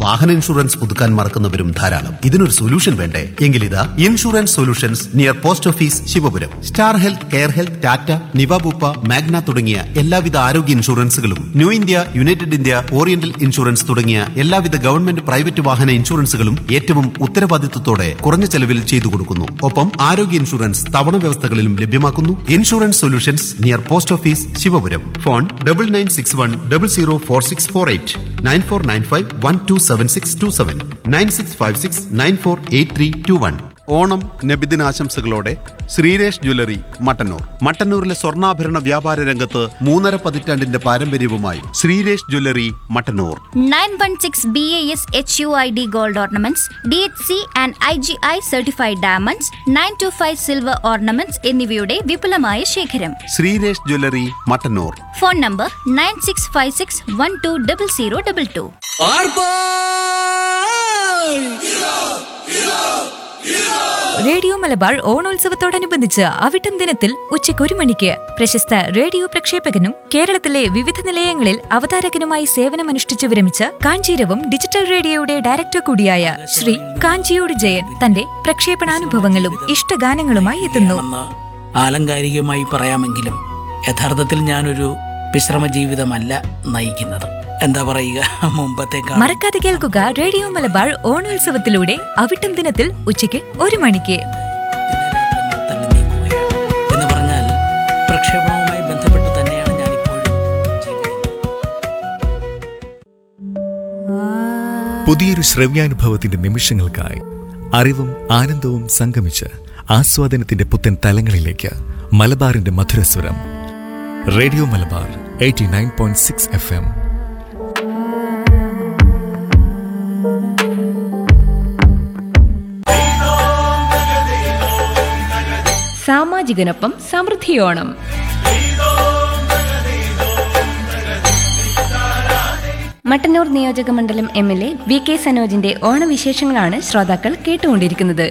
വാഹന ഇൻഷുറൻസ് പുതുക്കാൻ മറക്കുന്നവരും ധാരാളം ഇതിനൊരു സൊല്യൂഷൻ വേണ്ടേ എങ്കിലിതാ insurance solutions near post office Sivapuram star health care health Tata Niva Bupa Magna തുടങ്ങിയ എല്ലാവിധ ആരോഗ്യ ഇൻഷുറൻസുകളും new India united India oriental insurance തുടങ്ങിയ എല്ലാവിധ ഗവൺമെന്റ് പ്രൈവറ്റ് വാഹന ഇൻഷുറൻസുകളും ഏറ്റവും ഉത്തരവാദിത്വത്തോടെ കുറഞ്ഞ ചെലവിൽ ചെയ്തു കൊടുക്കുന്നു ഒപ്പം ആരോഗ്യ ഇൻഷുറൻസ് തവണ വ്യവസ്ഥകളിലും ലഭ്യമാക്കുന്നു insurance solutions near post office Sivapuram phone double nine six one double zero four six four eight nine four nine five one two seven six two seven nine six five six nine four eight three two one Onam നബിദിനാശംസകളോടെ Sreeresh jewellery Mattannur മട്ടന്നൂരിലെ സ്വർണ്ണാഭരണ വ്യാപാര രംഗത്ത് മൂന്നര പതിറ്റാണ്ടിന്റെ പാരമ്പര്യവുമായി Sreeresh jewellery Mattannur 916 BAS HUID gold ornaments, DHC and IGI certified diamonds, 925 silver ornaments എന്നിവയുടെ വിപുലമായ ശേഖരം Sreeresh jewellery Mattannur phone number nine six five six one two double zero double two radio Malabar ഓണോത്സവത്തോടനുബന്ധിച്ച് അവിട്ടം ദിനത്തിൽ ഉച്ചയ്ക്ക് ഒരു മണിക്ക് പ്രശസ്ത റേഡിയോ പ്രക്ഷേപകനും കേരളത്തിലെ വിവിധ നിലയങ്ങളിൽ അവതാരകനുമായി സേവനമനുഷ്ഠിച്ചു വിരമിച്ച കാഞ്ചീരവം ഡിജിറ്റൽ റേഡിയോയുടെ ഡയറക്ടർ കൂടിയായ ശ്രീ കാഞ്ചിയോട് ജയൻ തന്റെ പ്രക്ഷേപണാനുഭവങ്ങളും ഇഷ്ടഗാനങ്ങളുമായി എത്തുന്നു എന്ന് ആലങ്കാരികമായി പറയാമെങ്കിലും യഥാർത്ഥത്തിൽ ഞാനൊരു വിശ്രമ ജീവിതമല്ല നയിക്കുന്നത് എന്താ പറയുക മുമ്പത്തേക്കാൾ മറക്കാതെ കേൾക്കുക റേഡിയോ മലബാർ ഓണോത്സവത്തിലൂടെ അവിട്ടം ദിനത്തിൽ ഉച്ചയ്ക്ക് ഒരു മണിക്ക് ദിനരാത്രങ്ങൾ തള്ളി നീക്കുകയാണ് എന്ന് പറഞ്ഞാൽ പ്രക്ഷേപണവുമായി ബന്ധപ്പെട്ട് തന്നെയാണ് ഞാൻ ഇപ്പോഴും ജീവിക്കുന്നത് പുതിയൊരു ശ്രവ്യാനുഭവത്തിന്റെ നിമിഷങ്ങൾക്കായി അറിവും ആനന്ദവും സംഗമിച്ച് ആസ്വാദനത്തിന്റെ പുത്തൻ തലങ്ങളിലേക്ക് മലബാറിന്റെ മധുരസ്വരം radio Malabar eighty nine point six F M സാമാജികനൊപ്പം സമൃദ്ധിയോണം മട്ടന്നൂർ നിയോജക മണ്ഡലം M L A V K സനോജിന്റെ ഓണവിശേഷങ്ങളാണ് ശ്രോതാക്കൾ കേട്ടുകൊണ്ടിരിക്കുന്നത്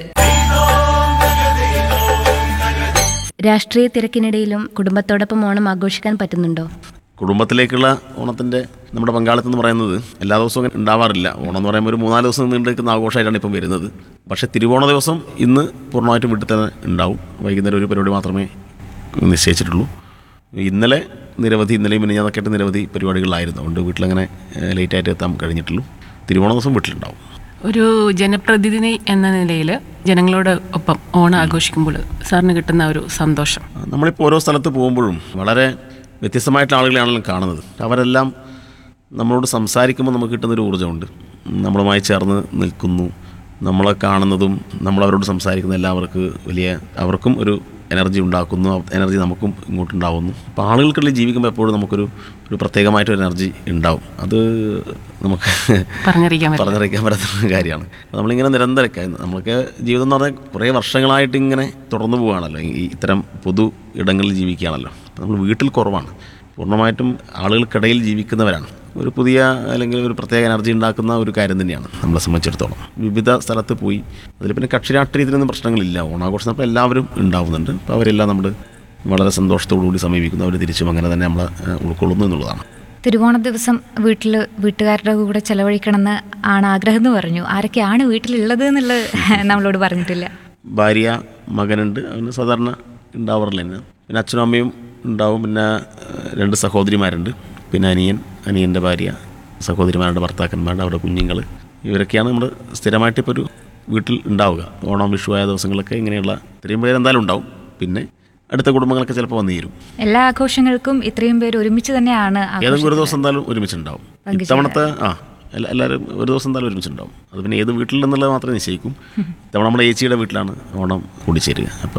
രാഷ്ട്രീയ തിരക്കിനിടയിലും കുടുംബത്തോടൊപ്പം ഓണം ആഘോഷിക്കാൻ പറ്റുന്നുണ്ടോ കുടുംബത്തിലേക്കുള്ള ഓണത്തിൻ്റെ നമ്മുടെ പങ്കാളിത്തം എന്ന് പറയുന്നത് എല്ലാ ദിവസവും അങ്ങനെ ഉണ്ടാവാറില്ല ഓണം എന്ന് പറയുമ്പോൾ ഒരു മൂന്നാല് ദിവസം നീണ്ടു നിൽക്കുന്ന ആഘോഷമായിട്ടാണ് ഇപ്പം വരുന്നത് പക്ഷേ തിരുവോണ ദിവസം ഇന്ന് പൂർണ്ണമായിട്ടും വീട്ടിൽ തന്നെ ഉണ്ടാവും വൈകുന്നേരം ഒരു പരിപാടി മാത്രമേ നിശ്ചയിച്ചിട്ടുള്ളൂ ഇന്നലെ നിരവധി ഇന്നലെയും പിന്നെ ഞാനൊക്കെ ആയിട്ട് നിരവധി പരിപാടികളായിരുന്നു അതുകൊണ്ട് വീട്ടിലങ്ങനെ ഏഹ്, ലേറ്റായിട്ട് എത്താൻ കഴിഞ്ഞിട്ടുള്ളൂ തിരുവോണ ദിവസം വീട്ടിലുണ്ടാവും ഒരു ജനപ്രതിനിധി എന്ന നിലയിൽ ജനങ്ങളോട് ഒപ്പം ഓണം ആഘോഷിക്കുമ്പോൾ സാറിന് കിട്ടുന്ന ഒരു സന്തോഷം നമ്മളിപ്പോൾ ഓരോ സ്ഥലത്ത് പോകുമ്പോഴും വളരെ വ്യത്യസ്തമായിട്ടുള്ള ആളുകളെയാണല്ലോ കാണുന്നത് അവരെല്ലാം നമ്മളോട് സംസാരിക്കുമ്പോൾ നമുക്ക് കിട്ടുന്നൊരു ഊർജ്ജമുണ്ട് നമ്മളുമായി ചേർന്ന് നിൽക്കുന്നു നമ്മളെ കാണുന്നതും നമ്മൾ അവരോട് സംസാരിക്കുന്ന എല്ലാവർക്ക് വലിയ അവർക്കും ഒരു എനർജി ഉണ്ടാക്കുന്നു എനർജി നമുക്കും ഇങ്ങോട്ടുണ്ടാവുന്നു അപ്പോൾ ആളുകൾക്കുള്ളിൽ ജീവിക്കുമ്പോൾ എപ്പോഴും നമുക്കൊരു ഒരു പ്രത്യേകമായിട്ടൊരു എനർജി ഉണ്ടാവും അത് നമുക്ക് പറഞ്ഞറിയിക്കാൻ പറ്റില്ല. പറഞ്ഞറിയിക്കാൻ പറ്റാത്ത കാര്യമാണ് അപ്പോൾ നമ്മളിങ്ങനെ നിരന്തരമൊക്കെ നമ്മൾക്ക് ജീവിതം എന്ന് പറഞ്ഞാൽ കുറേ വർഷങ്ങളായിട്ട് ഇങ്ങനെ തുടർന്നു പോവുകയാണല്ലോ ഈ ഇത്തരം പൊതു ഇടങ്ങളിൽ ജീവിക്കുകയാണല്ലോ അപ്പോൾ നമ്മൾ വീട്ടിൽ കുറവാണ് പൂർണ്ണമായിട്ടും ആളുകൾക്കിടയിൽ ജീവിക്കുന്നവരാണ് ഒരു പുതിയ അല്ലെങ്കിൽ ഒരു പ്രത്യേക എനർജി ഉണ്ടാക്കുന്ന ഒരു കാര്യം തന്നെയാണ് നമ്മളെ സംബന്ധിച്ചിടത്തോളം വിവിധ സ്ഥലത്ത് പോയി അതിൽ പിന്നെ കക്ഷി രാഷ്ട്രീയത്തിനൊന്നും പ്രശ്നങ്ങളില്ല ഓണാഘോഷം അപ്പോൾ എല്ലാവരും ഉണ്ടാവുന്നുണ്ട് അപ്പോൾ അവരെല്ലാം നമ്മൾ വളരെ സന്തോഷത്തോടു കൂടി സമീപിക്കുന്നു അവർ തിരിച്ചും അങ്ങനെ തന്നെ നമ്മളെ ഏഹ്, ഉൾക്കൊള്ളുന്നു എന്നുള്ളതാണ് തിരുവോണ ദിവസം വീട്ടിൽ വീട്ടുകാരുടെ കൂടെ ചെലവഴിക്കണമെന്ന് ആണ് ആഗ്രഹം എന്ന് പറഞ്ഞു ആരൊക്കെയാണ് വീട്ടിലുള്ളത് എന്നുള്ളത് നമ്മളോട് പറഞ്ഞിട്ടില്ല ഭാര്യ മകനുണ്ട് അവന് സാധാരണ ഉണ്ടാവാറില്ല തന്നെ പിന്നെ അച്ഛനും അമ്മയും ഉണ്ടാവും പിന്നെ ഏഹ്, രണ്ട് സഹോദരിമാരുണ്ട് പിന്നെ അനിയൻ അനിയൻ്റെ ഭാര്യ സഹോദരിമാരുടെ ഭർത്താക്കന്മാരുടെ അവരുടെ കുഞ്ഞുങ്ങൾ ഇവരൊക്കെയാണ് നമ്മൾ സ്ഥിരമായിട്ട് ഇപ്പോൾ ഒരു വീട്ടിൽ ഉണ്ടാവുക ഓണം വിഷു ആയ ദിവസങ്ങളൊക്കെ ഇങ്ങനെയുള്ള ഇത്രയും പേര് എന്തായാലും ഉണ്ടാവും പിന്നെ അടുത്ത കുടുംബങ്ങളൊക്കെ ചിലപ്പോൾ വന്നു ചേരും എല്ലാ ആഘോഷങ്ങൾക്കും ഇത്രയും പേര് ഒരുമിച്ച് തന്നെയാണ് ഏതെങ്കിലും ഒരു ദിവസം എന്തായാലും ഒരുമിച്ചുണ്ടാവും ഇത്തവണത്തെ ആ എല്ലാ എല്ലാവരും ഒരു ദിവസം എന്തായാലും ഒരുമിച്ചുണ്ടാവും അത് പിന്നെ ഏത് വീട്ടിൽ എന്നുള്ളത് മാത്രമേ നിശ്ചയിക്കും ഇത്തവണ നമ്മുടെ ഏച്ചിയുടെ വീട്ടിലാണ് ഓണം കൂടിച്ചേരുക അപ്പോൾ